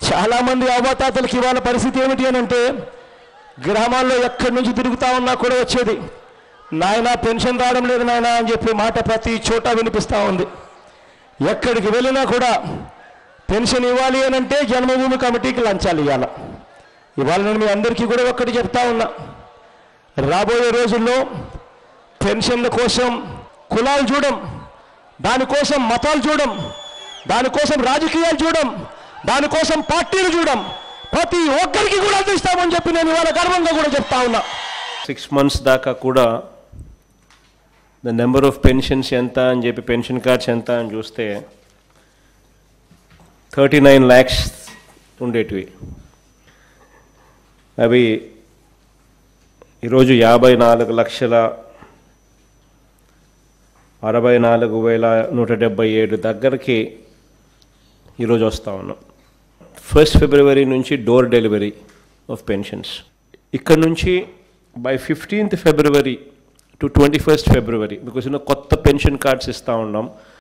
చాలామంది అవతాతలకి ఇవాళ పరిస్థితి ఏమిటి అని అంటే గ్రామాల్లో ఎక్కడి నుంచి తిరుగుతా ఉన్నా కూడా వచ్చేది నాయన పెన్షన్ రావడం లేదు నాయన అని చెప్పి మాట ప్రతి చోట వినిపిస్తూ ఉంది ఎక్కడికి వెళ్ళినా కూడా పెన్షన్ ఇవ్వాలి అని అంటే జన్మభూమి కమిటీకి లంచాలు ఇవ్వాలి ఇవాళ నేను మీ అందరికీ కూడా ఒక్కటి చెప్తా ఉన్నా రాబోయే రోజుల్లో పెన్షన్ల కోసం కులాలు చూడం దానికోసం మతాలు చూడం దానికోసం రాజకీయాలు చూడం దానికోసం పార్టీలు చూడం ప్రతి ఒక్కరికి కూడా అందిస్తామని చెప్పి నేను ఇవాళ గర్వంగా కూడా చెప్తా ఉన్నా సిక్స్ మంత్స్ దాకా కూడా ద నెంబర్ ఆఫ్ పెన్షన్స్ ఎంత అని చెప్పి పెన్షన్ కార్డ్స్ ఎంత అని చూస్తే థర్టీ నైన్ ల్యాక్స్ ఉండేటివి అవి ఈరోజు యాభై నాలుగు లక్షల అరవై నాలుగు వేల నూట డెబ్బై ఏడు దగ్గరికి ఈరోజు వస్తూ ఉన్నాం ఫస్ట్ ఫిబ్రవరి నుంచి డోర్ డెలివరీ ఆఫ్ పెన్షన్స్ ఇక్కడ నుంచి by fifteenth February to twenty first February because you know కొత్త పెన్షన్ కార్డ్స్ ఇస్తూ ఉన్నాం